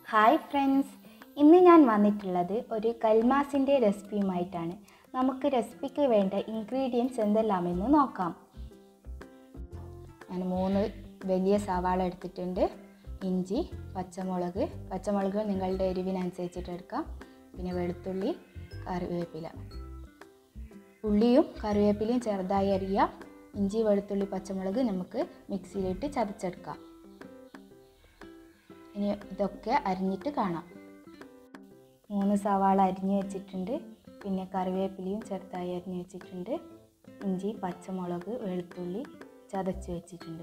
hi friends ഇന്ന് ഞാൻ വന്നിട്ടുള്ളത് ഒരു കൽമാസിൻ്റെ റെസിപ്പിയുമായിട്ടാണ് നമുക്ക് റെസിപ്പിക്ക് വേണ്ട ഇൻഗ്രീഡിയൻസ് എന്തെല്ലാമെന്ന് നോക്കാം ഞാൻ മൂന്ന് വലിയ സവാള എടുത്തിട്ടുണ്ട് ഇഞ്ചി പച്ചമുളക് പച്ചമുളക് നിങ്ങളുടെ എരിവിനനുസരിച്ചിട്ട് എടുക്കാം പിന്നെ വെളുത്തുള്ളി കറിവേപ്പില ഉള്ളിയും കറിവേപ്പിലയും ചെറുതായി അരിയുക ഇഞ്ചി വെളുത്തുള്ളി പച്ചമുളക് നമുക്ക് മിക്സിയിലിട്ട് ചതച്ചെടുക്കാം ഇനി ഇതൊക്കെ അരിഞ്ഞിട്ട് കാണാം മൂന്ന് സവാള അരിഞ്ഞ് വെച്ചിട്ടുണ്ട് പിന്നെ കറിവേപ്പിലയും ചെറുതായി അരിഞ്ഞ് വെച്ചിട്ടുണ്ട് ഇഞ്ചി പച്ചമുളക് വെളുത്തുള്ളി ചതച്ച് വെച്ചിട്ടുണ്ട്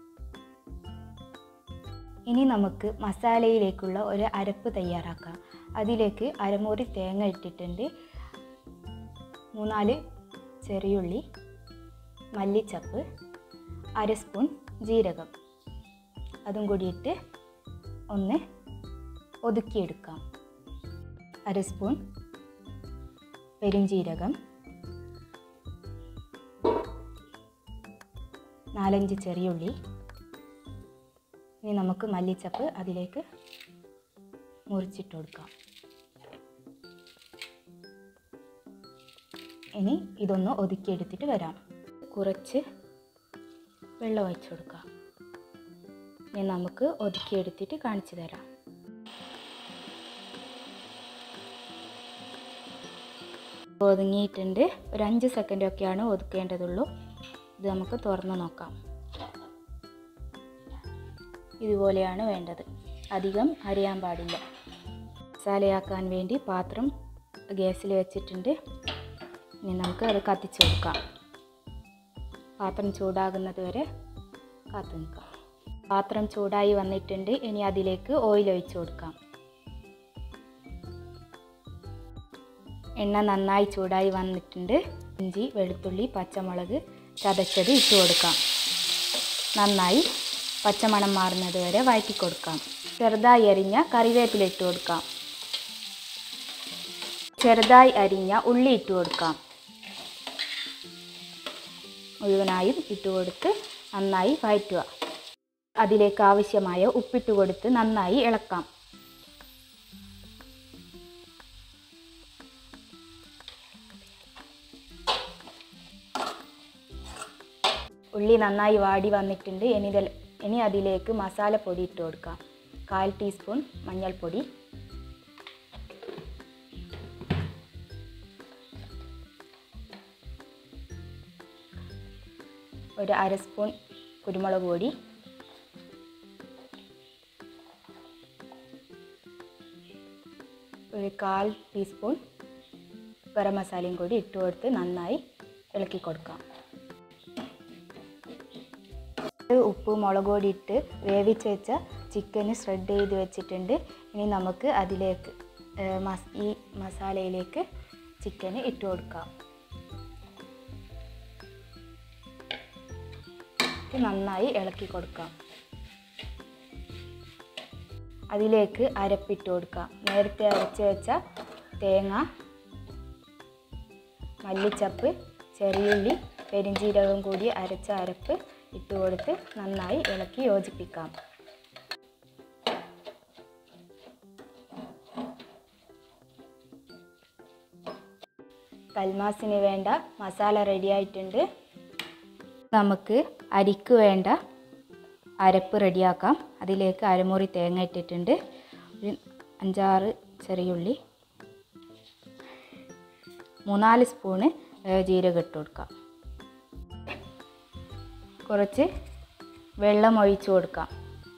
ഇനി നമുക്ക് മസാലയിലേക്കുള്ള ഒരു അരപ്പ് തയ്യാറാക്കാം അതിലേക്ക് അരമുറി തേങ്ങ ഇട്ടിട്ടുണ്ട് മൂന്നാല് ചെറിയുള്ളി മല്ലിച്ചപ്പ് അര സ്പൂൺ ജീരകം അതും കൂടിയിട്ട് ഒന്ന് ഒതുക്കിയെടുക്കാം അര സ്പൂൺ പെരുംജീരകം നാലഞ്ച് ചെറിയുള്ളി ഇനി നമുക്ക് മല്ലിച്ചപ്പ് അതിലേക്ക് മുറിച്ചിട്ട് കൊടുക്കാം ഇനി ഇതൊന്ന് ഒതുക്കിയെടുത്തിട്ട് വരാം കുറച്ച് വെള്ളം ഒഴിച്ചു കൊടുക്കാം ഇനി നമുക്ക് ഒതുക്കിയെടുത്തിട്ട് കാണിച്ചു തരാം ഒതുങ്ങിയിട്ടുണ്ട് ഒരു അഞ്ച് സെക്കൻഡൊക്കെയാണ് ഒതുക്കേണ്ടതുള്ളൂ ഇത് നമുക്ക് തുറന്ന് നോക്കാം ഇതുപോലെയാണ് വേണ്ടത് അധികം അരിയാൻ പാടില്ല മസാലയാക്കാൻ വേണ്ടി പാത്രം ഗ്യാസിൽ വെച്ചിട്ടുണ്ട് ഇനി നമുക്ക് അത് കത്തിച്ച് കൊടുക്കാം പാത്രം ചൂടാകുന്നത് വരെ കാത്തു നിൽക്കാം പാത്രം ചൂടായി വന്നിട്ടുണ്ട് ഇനി അതിലേക്ക് ഓയിൽ ഒഴിച്ചു കൊടുക്കാം എണ്ണ നന്നായി ചൂടായി വന്നിട്ടുണ്ട് ഇഞ്ചി വെളുത്തുള്ളി പച്ചമുളക് ചതച്ചത് ഇട്ട് കൊടുക്കാം നന്നായി പച്ചമണം മാറുന്നത് വരെ വഴറ്റി കൊടുക്കാം ചെറുതായി അരിഞ്ഞ കറിവേപ്പില ഇട്ട് കൊടുക്കാം ചെറുതായി അരിഞ്ഞ ഉള്ളി ഇട്ട് കൊടുക്കാം മുഴുവനായും ഇട്ട് കൊടുത്ത് നന്നായി വഴറ്റുക അതിലേക്ക് ആവശ്യമായ ഉപ്പിട്ട് കൊടുത്ത് നന്നായി ഇളക്കാം ഉള്ളി നന്നായി വാടി വന്നിട്ടുണ്ട് ഇനി ഇതിൽ ഇനി അതിലേക്ക് മസാലപ്പൊടി ഇട്ട് കൊടുക്കാം കാൽ ടീസ്പൂൺ മഞ്ഞൾപ്പൊടി ഒരു അര സ്പൂൺ കുരുമുളക് പൊടി ഒരു കാൽ ടീസ്പൂൺ ഗരം മസാലയും കൂടി ഇട്ട് കൊടുത്ത് നന്നായി ഇളക്കി കൊടുക്കാം ഉപ്പ് മുളക് പൊടി ഇട്ട് വേവിച്ച് വെച്ച ചിക്കന് ഷ്രെഡ് ചെയ്ത് വെച്ചിട്ടുണ്ട് ഇനി നമുക്ക് അതിലേക്ക് മസ് ഈ മസാലയിലേക്ക് ചിക്കന് ഇട്ട് കൊടുക്കാം നന്നായി ഇളക്കി കൊടുക്കാം അതിലേക്ക് അരപ്പിട്ട് കൊടുക്കാം നേരത്തെ അരച്ച് വെച്ച തേങ്ങ മല്ലിച്ചപ്പ് ചെറിയുള്ളി പെരിഞ്ചീരകം കൂടി അരച്ച അരപ്പ് ഇട്ട് കൊടുത്ത് നന്നായി ഇളക്കി യോജിപ്പിക്കാം കൽമാസിന് വേണ്ട മസാല റെഡി ആയിട്ടുണ്ട് നമുക്ക് അരിക്ക് വേണ്ട അരപ്പ് റെഡിയാക്കാം അതിലേക്ക് അരമുറി തേങ്ങ ഇട്ടിട്ടുണ്ട് ഒരു അഞ്ചാറ് ചെറിയുള്ളി മൂന്നാല് സ്പൂണ് ജീരകം ഇട്ട് കൊടുക്കാം കുറച്ച് വെള്ളം ഒഴിച്ച് കൊടുക്കാം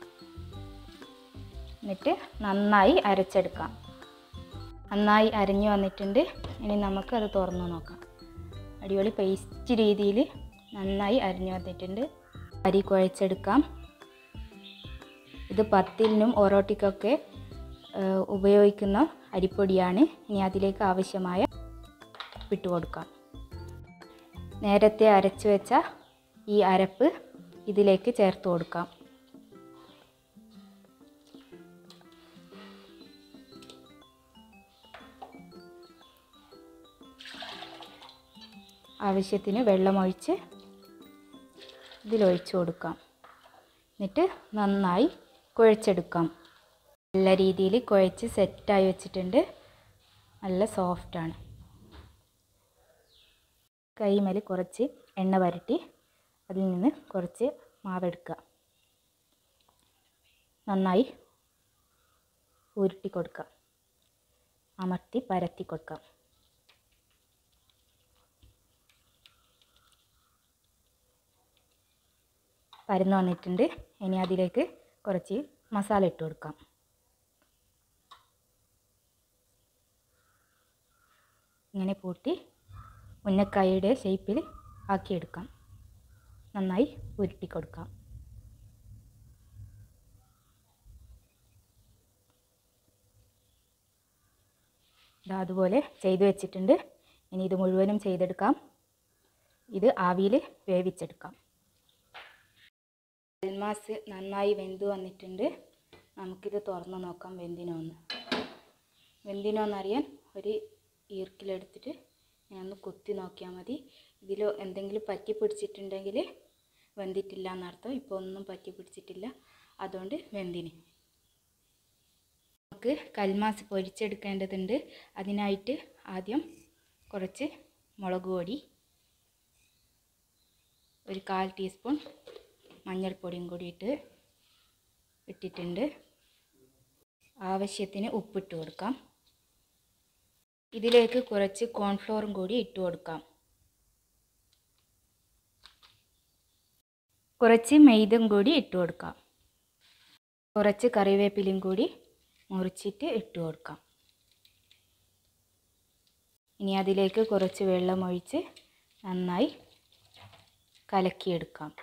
എന്നിട്ട് നന്നായി അരച്ചെടുക്കാം നന്നായി അരഞ്ഞു വന്നിട്ടുണ്ട് ഇനി നമുക്ക് അത് തുറന്നു നോക്കാം അടിപൊളി പേസ്റ്റ് രീതിയിൽ നന്നായി അരിഞ്ഞു വന്നിട്ടുണ്ട് അരി കുഴച്ചെടുക്കാം ഇത് പത്തിലിനും ഒറോട്ടിക്കൊക്കെ ഉപയോഗിക്കുന്ന അരിപ്പൊടിയാണ് ഇനി അതിലേക്ക് ആവശ്യമായ ഇട്ട് കൊടുക്കാം നേരത്തെ അരച്ചു വെച്ച ഈ അരപ്പ് ഇതിലേക്ക് ചേർത്ത് കൊടുക്കാം ആവശ്യത്തിന് വെള്ളമൊഴിച്ച് ഇതിലൊഴിച്ച് കൊടുക്കാം എന്നിട്ട് നന്നായി കുഴച്ചെടുക്കാം നല്ല രീതിയിൽ കുഴച്ച് സെറ്റായി വെച്ചിട്ടുണ്ട് നല്ല സോഫ്റ്റാണ് കൈമേൽ കുറച്ച് എണ്ണ വരട്ടി അതിൽ നിന്ന് കുറച്ച് മാവെടുക്കുക നന്നായി ഉരുട്ടി കൊടുക്കുക അമർത്തി പരത്തി കൊടുക്കുക പരന്ന് വന്നിട്ടുണ്ട് ഇനി അതിലേക്ക് കുറച്ച് മസാല ഇട്ട് കൊടുക്കാം ഇങ്ങനെ പൂട്ടി ഉന്നക്കായയുടെ ഷേപ്പിൽ ആക്കിയെടുക്കാം നന്നായി ഉരുട്ടി കൊടുക്കാം ഇതാ അതുപോലെ ചെയ്തു വെച്ചിട്ടുണ്ട് ഇനി ഇത് മുഴുവനും ചെയ്തെടുക്കാം ഇത് ആവിയിൽ വേവിച്ചെടുക്കാം അൽമാസ് നന്നായി വെന്ത് വന്നിട്ടുണ്ട് നമുക്കിത് തുറന്ന് നോക്കാം വെന്തിനോന്ന് വെന്തിനോന്നറിയാൻ ഒരു ഈർക്കിലെടുത്തിട്ട് ഞാനൊന്ന് കുത്തി നോക്കിയാൽ മതി ഇതിൽ എന്തെങ്കിലും പറ്റി പിടിച്ചിട്ടുണ്ടെങ്കിൽ വെന്തിട്ടില്ല എന്നർത്ഥം ഇപ്പോൾ ഒന്നും പറ്റി പിടിച്ചിട്ടില്ല അതുകൊണ്ട് വെന്തിന് നമുക്ക് കൽമാസ് പൊരിച്ചെടുക്കേണ്ടതുണ്ട് അതിനായിട്ട് ആദ്യം കുറച്ച് മുളക് പൊടി ഒരു കാൽ ടീസ്പൂൺ മഞ്ഞൾപ്പൊടിയും കൂടി ഇട്ട് ഇട്ടിട്ടുണ്ട് ആവശ്യത്തിന് ഉപ്പിട്ട് കൊടുക്കാം ഇതിലേക്ക് കുറച്ച് കോൺഫ്ലോറും കൂടി ഇട്ട് കൊടുക്കാം കുറച്ച് മെയ്തും കൂടി ഇട്ട് കൊടുക്കാം കുറച്ച് കറിവേപ്പിലയും കൂടി മുറിച്ചിട്ട് ഇട്ട് കൊടുക്കാം ഇനി അതിലേക്ക് കുറച്ച് വെള്ളം ഒഴിച്ച് നന്നായി കലക്കിയെടുക്കാം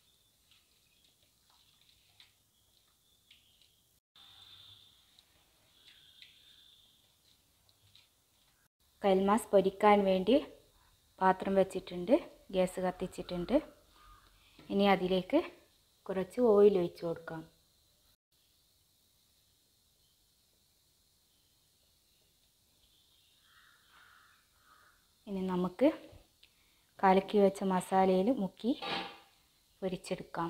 കൽമാസ് പൊരിക്കാൻ വേണ്ടി പാത്രം വെച്ചിട്ടുണ്ട് ഗ്യാസ് കത്തിച്ചിട്ടുണ്ട് ഇനി അതിലേക്ക് കുറച്ച് ഓയിൽ ഒഴിച്ച് കൊടുക്കാം ഇനി നമുക്ക് കലക്കി വെച്ച മസാലയിൽ മുക്കി പൊരിച്ചെടുക്കാം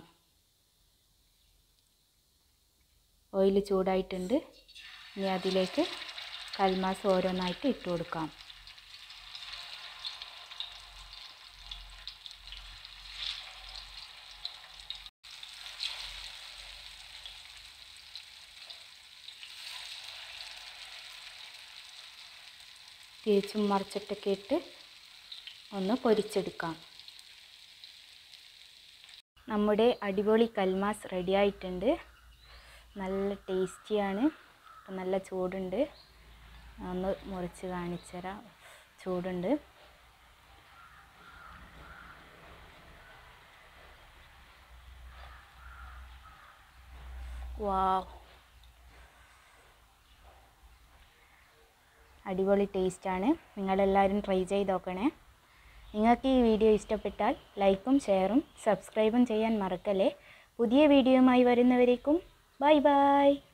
ഓയിൽ ചൂടായിട്ടുണ്ട് ഇനി അതിലേക്ക് കൽമാസ് ഓരോന്നായിട്ട് ഇട്ട് കൊടുക്കാം തിരിച്ചും മറിച്ചിട്ടൊക്കെ ഇട്ട് ഒന്ന് പൊരിച്ചെടുക്കാം നമ്മുടെ അടിപൊളി കൽമാസ് റെഡി ആയിട്ടുണ്ട് നല്ല ടേസ്റ്റിയാണ് ഇപ്പം നല്ല ചൂടുണ്ട് ഒന്ന് മുറിച്ച് കാണിച്ചു തരാം ചൂടുണ്ട് വാവ് അടിപൊളി ടേസ്റ്റാണ് നിങ്ങളെല്ലാവരും ട്രൈ ചെയ്ത് നോക്കണേ നിങ്ങൾക്ക് ഈ വീഡിയോ ഇഷ്ടപ്പെട്ടാൽ ലൈക്കും ഷെയറും സബ്സ്ക്രൈബും ചെയ്യാൻ മറക്കല്ലേ പുതിയ വീഡിയോയുമായി വരുന്നവരേക്കും ബൈ ബൈ